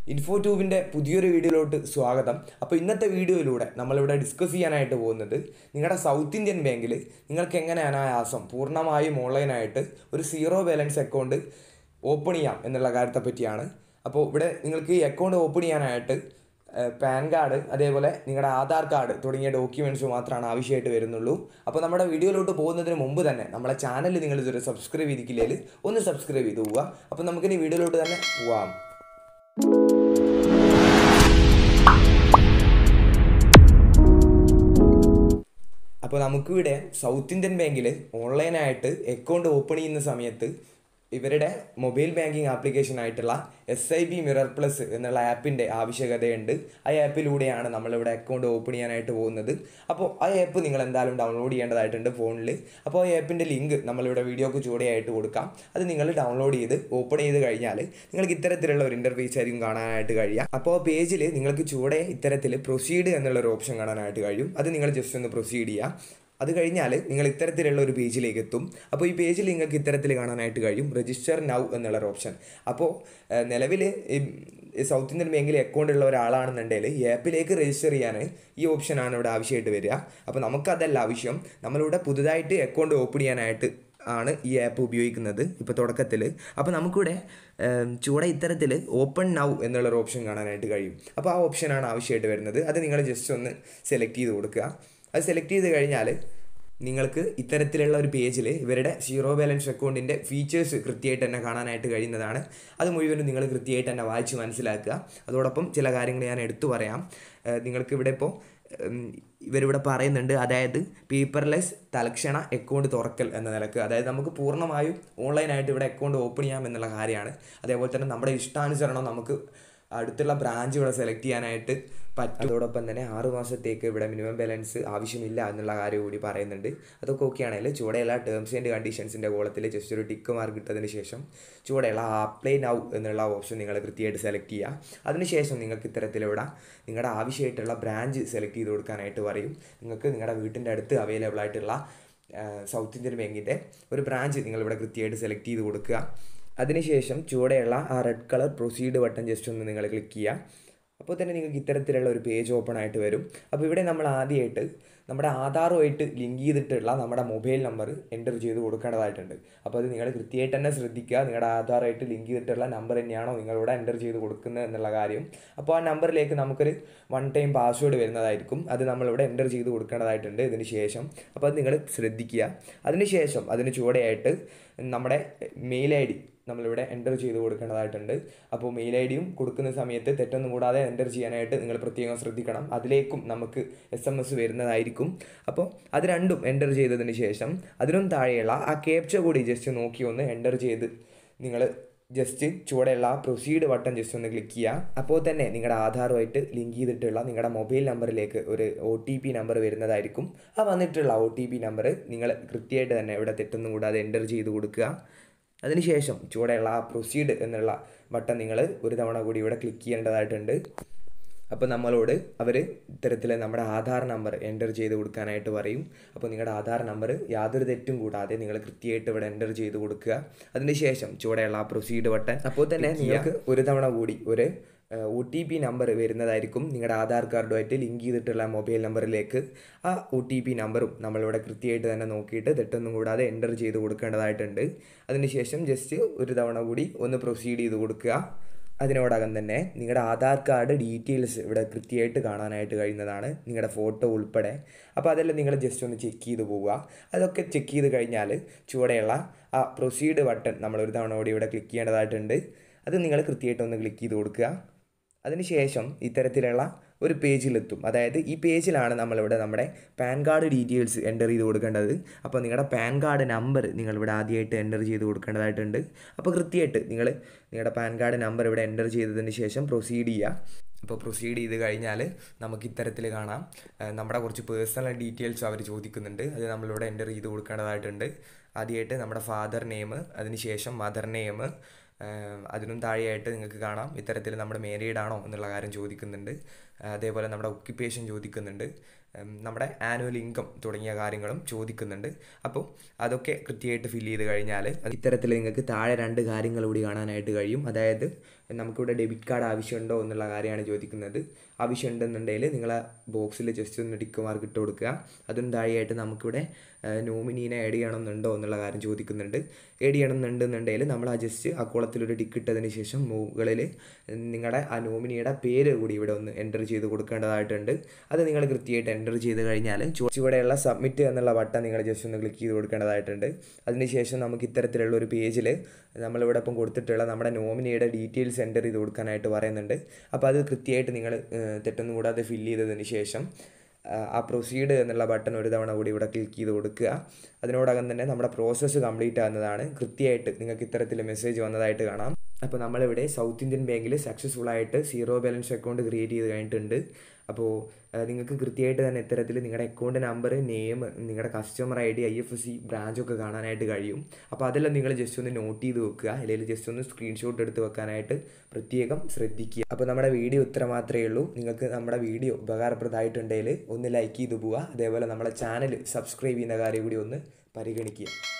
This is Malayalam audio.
ഇൻഫോ ട്യൂബിൻ്റെ പുതിയൊരു വീഡിയോയിലോട്ട് സ്വാഗതം അപ്പോൾ ഇന്നത്തെ വീഡിയോയിലൂടെ നമ്മളിവിടെ ഡിസ്കസ് ചെയ്യാനായിട്ട് പോകുന്നത് നിങ്ങളുടെ സൗത്ത് ഇന്ത്യൻ ബാങ്കിൽ നിങ്ങൾക്ക് എങ്ങനെ അനായാസം പൂർണ്ണമായും ഓൺലൈനായിട്ട് ഒരു സീറോ ബാലൻസ് അക്കൗണ്ട് ഓപ്പൺ ചെയ്യാം എന്നുള്ള കാര്യത്തെ പറ്റിയാണ് അപ്പോൾ ഇവിടെ നിങ്ങൾക്ക് ഈ അക്കൗണ്ട് ഓപ്പൺ ചെയ്യാനായിട്ട് പാൻ കാർഡ് അതേപോലെ നിങ്ങളുടെ ആധാർ കാർഡ് തുടങ്ങിയ ഡോക്യുമെൻറ്റ്സ് മാത്രമാണ് ആവശ്യമായിട്ട് വരുന്നുള്ളൂ അപ്പോൾ നമ്മുടെ വീഡിയോയിലോട്ട് പോകുന്നതിന് മുമ്പ് തന്നെ നമ്മുടെ ചാനൽ നിങ്ങൾ ഇതുവരെ സബ്സ്ക്രൈബ് ചെയ്തിട്ടില്ലെങ്കിൽ ഒന്ന് സബ്സ്ക്രൈബ് ചെയ്ത് പോവുക അപ്പോൾ നമുക്കിനി വീഡിയോയിലോട്ട് തന്നെ പോവാം അപ്പോൾ നമുക്കിവിടെ സൗത്ത് ഇന്ത്യൻ ബാങ്കിൽ ഓൺലൈനായിട്ട് അക്കൗണ്ട് ഓപ്പൺ ചെയ്യുന്ന സമയത്ത് ഇവരുടെ മൊബൈൽ ബാങ്കിങ് ആപ്ലിക്കേഷൻ ആയിട്ടുള്ള S I B mirror plus എന്നുള്ള ആപ്പിൻ്റെ ആവശ്യകതയുണ്ട് ആ ആപ്പിലൂടെയാണ് നമ്മളിവിടെ അക്കൗണ്ട് ഓപ്പൺ ചെയ്യാനായിട്ട് പോകുന്നത് അപ്പോൾ ആ ആപ്പ് നിങ്ങൾ എന്തായാലും ഡൗൺലോഡ് ചെയ്യേണ്ടതായിട്ടുണ്ട് ഫോണിൽ അപ്പോൾ ആ ആപ്പിൻ്റെ ലിങ്ക് നമ്മളിവിടെ വീഡിയോക്ക് ചൂടെയായിട്ട് കൊടുക്കാം അത് നിങ്ങൾ ഡൗൺലോഡ് ചെയ്ത് ഓപ്പൺ ചെയ്ത് കഴിഞ്ഞാൽ നിങ്ങൾക്ക് ഇത്തരത്തിലുള്ള ഒരു ഇൻ്റർഫേസ് ആയിരിക്കും കാണാനായിട്ട് കഴിയുക അപ്പോൾ ആ പേജിൽ നിങ്ങൾക്ക് ചൂടെ ഇത്തരത്തിൽ പ്രൊസീഡ് എന്നുള്ളൊരു ഓപ്ഷൻ കാണാനായിട്ട് കഴിയും അത് നിങ്ങൾ ജസ്റ്റ് ഒന്ന് പ്രൊസീഡ് ചെയ്യുക അത് കഴിഞ്ഞാൽ നിങ്ങൾ ഇത്തരത്തിലുള്ള ഒരു പേജിലേക്ക് എത്തും അപ്പോൾ ഈ പേജിൽ നിങ്ങൾക്ക് ഇത്തരത്തിൽ കാണാനായിട്ട് കഴിയും രജിസ്റ്റർ നൗ എന്നുള്ളൊരു ഓപ്ഷൻ അപ്പോൾ നിലവിൽ സൗത്ത് ഇന്ത്യൻ ബാങ്കിൽ അക്കൗണ്ട് ഉള്ള ഒരാളാണെന്നുണ്ടെങ്കിൽ ഈ ആപ്പിലേക്ക് രജിസ്റ്റർ ചെയ്യാൻ ഈ ഓപ്ഷനാണ് ഇവിടെ ആവശ്യമായിട്ട് വരിക അപ്പോൾ നമുക്കതല്ല ആവശ്യം നമ്മളിവിടെ പുതുതായിട്ട് അക്കൗണ്ട് ഓപ്പൺ ചെയ്യാനായിട്ട് ആണ് ഈ ആപ്പ് ഉപയോഗിക്കുന്നത് ഇപ്പോൾ തുടക്കത്തിൽ അപ്പോൾ നമുക്കിവിടെ ചൂടെ ഇത്തരത്തിൽ ഓപ്പൺ നൗ എന്നുള്ളൊരു ഓപ്ഷൻ കാണാനായിട്ട് കഴിയും അപ്പോൾ ആ ഓപ്ഷനാണ് ആവശ്യമായിട്ട് വരുന്നത് അത് നിങ്ങൾ ജസ്റ്റ് ഒന്ന് സെലക്ട് ചെയ്ത് കൊടുക്കുക അത് സെലക്ട് ചെയ്ത് കഴിഞ്ഞാൽ നിങ്ങൾക്ക് ഇത്തരത്തിലുള്ള ഒരു പേജിൽ ഇവരുടെ സീറോ ബാലൻസ് അക്കൗണ്ടിൻ്റെ ഫീച്ചേഴ്സ് കൃത്യമായിട്ട് തന്നെ കാണാനായിട്ട് കഴിയുന്നതാണ് അത് മുഴുവനും നിങ്ങൾ കൃത്യമായിട്ട് തന്നെ വായിച്ച് മനസ്സിലാക്കുക അതോടൊപ്പം ചില കാര്യങ്ങൾ ഞാൻ എടുത്തു പറയാം നിങ്ങൾക്ക് ഇവിടെ ഇപ്പോൾ ഇവരിവിടെ പറയുന്നുണ്ട് അതായത് പേപ്പർലെസ് തലക്ഷണ അക്കൗണ്ട് തുറക്കൽ എന്ന നിലക്ക് അതായത് നമുക്ക് പൂർണ്ണമായും ഓൺലൈനായിട്ട് ഇവിടെ അക്കൗണ്ട് ഓപ്പൺ ചെയ്യാം എന്നുള്ള കാര്യമാണ് അതേപോലെ തന്നെ നമ്മുടെ ഇഷ്ടാനുസരണം നമുക്ക് അടുത്തുള്ള ബ്രാഞ്ച് ഇവിടെ സെലക്ട് ചെയ്യാനായിട്ട് പറ്റും അതോടൊപ്പം തന്നെ ആറ് മാസത്തേക്ക് ഇവിടെ മിനിമം ബാലൻസ് ആവശ്യമില്ല എന്നുള്ള കാര്യം കൂടി പറയുന്നുണ്ട് അതൊക്കെ ഓക്കെ ആണെങ്കിൽ ചുവടെയുള്ള ടേംസ് ആൻഡ് കണ്ടീഷൻസിൻ്റെ കോളത്തിൽ ജസ്റ്റ് ഒരു ടിക്ക് മാർക്ക് ഇട്ടതിന് ശേഷം ചുവടെയുള്ള അപ്ലൈ നൗ എന്നുള്ള ഓപ്ഷൻ നിങ്ങൾ കൃത്യമായിട്ട് സെലക്ട് ചെയ്യുക അതിനുശേഷം നിങ്ങൾക്ക് ഇത്തരത്തിലിവിടെ നിങ്ങളുടെ ആവശ്യമായിട്ടുള്ള ബ്രാഞ്ച് സെലക്ട് ചെയ്ത് കൊടുക്കാനായിട്ട് പറയും നിങ്ങൾക്ക് നിങ്ങളുടെ വീട്ടിൻ്റെ അടുത്ത് അവൈലബിൾ ആയിട്ടുള്ള സൗത്ത് ഇന്ത്യൻ ബാങ്കിൻ്റെ ഒരു ബ്രാഞ്ച് നിങ്ങളിവിടെ കൃത്യമായിട്ട് സെലക്ട് ചെയ്ത് കൊടുക്കുക അതിനുശേഷം ചുവടെയുള്ള ആ red colour proceed button just ഒന്ന് നിങ്ങൾ ക്ലിക്ക് ചെയ്യുക അപ്പോൾ തന്നെ നിങ്ങൾക്ക് ഇത്തരത്തിലുള്ള ഒരു പേജ് ഓപ്പൺ ആയിട്ട് വരും അപ്പോൾ ഇവിടെ നമ്മൾ ആദ്യമായിട്ട് നമ്മുടെ ആധാറുമായിട്ട് ലിങ്ക് ചെയ്തിട്ടുള്ള നമ്മുടെ മൊബൈൽ നമ്പർ എൻ്റർ ചെയ്ത് കൊടുക്കേണ്ടതായിട്ടുണ്ട് അപ്പോൾ അത് നിങ്ങൾ കൃത്യമായിട്ട് തന്നെ ശ്രദ്ധിക്കുക നിങ്ങളുടെ ആധാറുമായിട്ട് ലിങ്ക് ചെയ്തിട്ടുള്ള നമ്പർ തന്നെയാണോ നിങ്ങളിവിടെ എൻ്റർ ചെയ്ത് കൊടുക്കുന്നത് എന്നുള്ള കാര്യം അപ്പോൾ ആ നമ്പറിലേക്ക് നമുക്കൊരു വൺ ടൈം പാസ്വേഡ് വരുന്നതായിരിക്കും അത് നമ്മളിവിടെ എൻ്റർ ചെയ്ത് കൊടുക്കേണ്ടതായിട്ടുണ്ട് ഇതിന് ശേഷം അപ്പോൾ അത് നിങ്ങൾ ശ്രദ്ധിക്കുക അതിന് ശേഷം അതിന് ചുവടെയായിട്ട് നമ്മുടെ മെയിൽ ഐ ഡി നമ്മളിവിടെ എൻ്റർ ചെയ്ത് കൊടുക്കേണ്ടതായിട്ടുണ്ട് അപ്പോൾ മെയിൽ ഐ ഡിയും കൊടുക്കുന്ന സമയത്ത് തെറ്റൊന്നും കൂടാതെ എൻ്റർ ചെയ്യാനായിട്ട് നിങ്ങൾ പ്രത്യേകം ശ്രദ്ധിക്കണം അതിലേക്കും നമുക്ക് എസ് എം എസ് വരുന്നതായിരിക്കും അപ്പോൾ അത് രണ്ടും എൻ്റർ ചെയ്തതിന് ശേഷം അതിനും താഴെയുള്ള ആ ക്യാപ്ച കൂടി ജസ്റ്റ് നോക്കി ഒന്ന് എൻ്റർ ചെയ്ത് നിങ്ങൾ ജസ്റ്റ് ചുവടെയുള്ള ആ പ്രൊസീഡ് ബട്ടൺ ജസ്റ്റ് ഒന്ന് ക്ലിക്ക് ചെയ്യുക അപ്പോൾ തന്നെ നിങ്ങളുടെ ആധാറുമായിട്ട് ലിങ്ക് ചെയ്തിട്ടുള്ള നിങ്ങളുടെ മൊബൈൽ നമ്പറിലേക്ക് ഒരു ഒ ടി പി നമ്പർ വരുന്നതായിരിക്കും ആ വന്നിട്ടുള്ള ഒ ടി പി നമ്പർ നിങ്ങൾ കൃത്യമായിട്ട് തന്നെ ഇവിടെ തെറ്റൊന്നും കൂടാതെ എൻ്റർ ചെയ്ത് കൊടുക്കുക അതിനുശേഷം ചുവടെയുള്ള ആ പ്രൊസീഡ് എന്നുള്ള ബട്ടൺ നിങ്ങൾ ഒരു തവണ കൂടി ഇവിടെ ക്ലിക്ക് ചെയ്യേണ്ടതായിട്ടുണ്ട് അപ്പോൾ നമ്മളോട് അവർ ഇത്തരത്തിൽ നമ്മുടെ ആധാർ നമ്പർ എൻ്റർ ചെയ്ത് കൊടുക്കാനായിട്ട് പറയും അപ്പോൾ നിങ്ങളുടെ ആധാർ നമ്പർ യാതൊരു തെറ്റും കൂടാതെ നിങ്ങൾ കൃത്യമായിട്ട് ഇവിടെ എൻ്റർ ചെയ്ത് കൊടുക്കുക അതിനുശേഷം ചുവടെയുള്ള ആ പ്രൊസീഡ് ബട്ടൺ അപ്പോൾ തന്നെ നിങ്ങൾക്ക് ഒരു തവണ കൂടി ഒരു ഒ ടി പി നമ്പർ വരുന്നതായിരിക്കും നിങ്ങളുടെ ആധാർ കാർഡുമായിട്ട് ലിങ്ക് ചെയ്തിട്ടുള്ള മൊബൈൽ നമ്പറിലേക്ക് ആ ഒ ടി പി നമ്പറും നമ്മളിവിടെ കൃത്യമായിട്ട് തന്നെ നോക്കിയിട്ട് തെറ്റൊന്നും കൂടാതെ എൻ്റർ ചെയ്ത് കൊടുക്കേണ്ടതായിട്ടുണ്ട് അതിനുശേഷം ജസ്റ്റ് ഒരു തവണ കൂടി ഒന്ന് പ്രൊസീഡ് ചെയ്ത് കൊടുക്കുക അതിനോടകം തന്നെ നിങ്ങളുടെ ആധാർ കാർഡ് ഡീറ്റെയിൽസ് ഇവിടെ കൃത്യമായിട്ട് കാണാനായിട്ട് കഴിയുന്നതാണ് നിങ്ങളുടെ ഫോട്ടോ ഉൾപ്പെടെ അപ്പോൾ അതെല്ലാം നിങ്ങൾ ജസ്റ്റ് ഒന്ന് ചെക്ക് ചെയ്ത് പോവുക അതൊക്കെ ചെക്ക് ചെയ്ത് കഴിഞ്ഞാൽ ചുവടെയുള്ള ആ പ്രൊസീഡ് ബട്ടൺ നമ്മൾ ഒരു തവണ കൂടി ഇവിടെ ക്ലിക്ക് ചെയ്യേണ്ടതായിട്ടുണ്ട് അത് നിങ്ങൾ കൃത്യമായിട്ട് ഒന്ന് ക്ലിക്ക് ചെയ്ത് കൊടുക്കുക അതിനുശേഷം ഇത്തരത്തിലുള്ള ഒരു പേജിലെത്തും അതായത് ഈ പേജിലാണ് നമ്മളിവിടെ നമ്മുടെ പാൻ കാർഡ് ഡീറ്റെയിൽസ് എൻ്റർ ചെയ്ത് കൊടുക്കേണ്ടത് അപ്പോൾ നിങ്ങളുടെ പാൻ കാർഡ് നമ്പർ നിങ്ങളിവിടെ ആദ്യമായിട്ട് എൻ്റർ ചെയ്ത് കൊടുക്കേണ്ടതായിട്ടുണ്ട് അപ്പോൾ കൃത്യമായിട്ട് നിങ്ങൾ നിങ്ങളുടെ പാൻ കാർഡ് നമ്പർ ഇവിടെ എൻ്റർ ചെയ്തതിന് ശേഷം പ്രൊസീഡ് ചെയ്യുക അപ്പോൾ പ്രൊസീഡ് ചെയ്ത് കഴിഞ്ഞാൽ നമുക്ക് ഇത്തരത്തിൽ കാണാം നമ്മുടെ കുറച്ച് പേഴ്സണൽ ഡീറ്റെയിൽസ് അവർ ചോദിക്കുന്നുണ്ട് അത് നമ്മളിവിടെ എൻ്റർ ചെയ്ത് കൊടുക്കേണ്ടതായിട്ടുണ്ട് ആദ്യമായിട്ട് നമ്മുടെ ഫാദർ നെയിം അതിനുശേഷം മദർ നെയിം അതിനും താഴെയായിട്ട് നിങ്ങൾക്ക് കാണാം ഇത്തരത്തിൽ നമ്മുടെ മാരീഡ് ആണോ എന്നുള്ള കാര്യം ചോദിക്കുന്നുണ്ട് അതേപോലെ നമ്മുടെ ഒക്യുപ്പേഷൻ ചോദിക്കുന്നുണ്ട് ഉം, നമ്മുടെ ആനുവൽ ഇൻകം തുടങ്ങിയ കാര്യങ്ങളും ചോദിക്കുന്നുണ്ട് അപ്പോൾ അതൊക്കെ കൃത്യമായിട്ട് ഫില്ല് ചെയ്ത് കഴിഞ്ഞാൽ ഇത്തരത്തിൽ നിങ്ങൾക്ക് താഴെ രണ്ട് കാര്യങ്ങൾ കൂടി കാണാനായിട്ട് കഴിയും അതായത് നമുക്കിവിടെ ഡെബിറ്റ് കാർഡ് ആവശ്യമുണ്ടോ എന്നുള്ള കാര്യമാണ് ചോദിക്കുന്നത് ആവശ്യമുണ്ടെന്നുണ്ടെങ്കിൽ നിങ്ങൾ ആ ബോക്സിൽ ജസ്റ്റ് ഒന്ന് ടിക്ക് മാർക്ക് ഇട്ട് കൊടുക്കുക അതും താഴെയായിട്ട് നമുക്കിവിടെ നോമിനീനെ ആഡ് ചെയ്യണമെന്നുണ്ടോ എന്നുള്ള കാര്യം ചോദിക്കുന്നുണ്ട് ആഡ് ചെയ്യണമെന്നുണ്ടെന്നുണ്ടെങ്കിൽ നമ്മൾ ആ ജസ്റ്റ് ആ കുളത്തിലൊരു ടിക്ക് ഇട്ടതിന് ശേഷം മുകളിൽ നിങ്ങളുടെ ആ നോമിനിയുടെ പേര് കൂടി ഇവിടെ ഒന്ന് എൻ്റർ ചെയ്ത് കൊടുക്കേണ്ടതായിട്ടുണ്ട് അത് നിങ്ങൾ കൃത്യമായിട്ട് എൻ്റർ ചെയ്ത് കഴിഞ്ഞാൽ ചുവടെയുള്ള സബ്മിറ്റ് എന്നുള്ള ബട്ടൺ നിങ്ങൾ ജസ്റ്റ് ഒന്ന് ക്ലിക്ക് ചെയ്ത് കൊടുക്കേണ്ടതായിട്ടുണ്ട് അതിനുശേഷം നമുക്ക് ഇത്തരത്തിലുള്ള ഒരു പേജിൽ നമ്മളിവിടെ ഇപ്പം കൊടുത്തിട്ടുള്ള നമ്മുടെ നോമിനിയുടെ ഡീറ്റെയിൽസ് എൻ്റർ ചെയ്ത് കൊടുക്കാനായിട്ട് പറയുന്നുണ്ട് അപ്പോൾ അത് കൃത്യമായിട്ട് നിങ്ങൾ തെറ്റൊന്നും കൂടാതെ ഫില്ല് ചെയ്തതിന് ശേഷം ആ പ്രൊസീഡ് എന്നുള്ള ബട്ടൺ ഒരു തവണ കൂടി ഇവിടെ ക്ലിക്ക് ചെയ്ത് കൊടുക്കുക അതിനോടകം തന്നെ നമ്മുടെ പ്രോസസ്സ് കംപ്ലീറ്റ് ആകുന്നതാണ് കൃത്യമായിട്ട് നിങ്ങൾക്ക് ഇത്തരത്തിൽ മെസ്സേജ് വന്നതായിട്ട് കാണാം അപ്പോൾ നമ്മളിവിടെ സൗത്ത് ഇന്ത്യൻ ബാങ്കിൽ സക്സസ്ഫുൾ ആയിട്ട് സീറോ ബാലൻസ് അക്കൗണ്ട് ക്രിയേറ്റ് ചെയ്ത് കഴിഞ്ഞിട്ടുണ്ട് അപ്പോൾ നിങ്ങൾക്ക് കൃത്യമായിട്ട് തന്നെ ഇത്തരത്തിൽ നിങ്ങളുടെ അക്കൗണ്ട് നമ്പർ നെയിം നിങ്ങളുടെ customer I D I F S C ബ്രാഞ്ചൊക്കെ കാണാനായിട്ട് കഴിയും അപ്പോൾ അതെല്ലാം നിങ്ങൾ ജസ്റ്റ് ഒന്ന് നോട്ട് ചെയ്ത് വെക്കുക അല്ലെങ്കിൽ ജസ്റ്റ് ഒന്ന് സ്ക്രീൻഷോട്ട് എടുത്ത് വെക്കാനായിട്ട് പ്രത്യേകം ശ്രദ്ധിക്കുക അപ്പോൾ നമ്മുടെ വീഡിയോ ഇത്ര മാത്രമേ ഉള്ളൂ നിങ്ങൾക്ക് നമ്മുടെ വീഡിയോ ഉപകാരപ്രദമായിട്ടുണ്ടെങ്കിൽ ഒന്ന് ലൈക്ക് ചെയ്ത് പോവുക അതേപോലെ നമ്മുടെ ചാനൽ സബ്സ്ക്രൈബ് ചെയ്യുന്ന കാര്യം കൂടി ഒന്ന് പരിഗണിക്കുക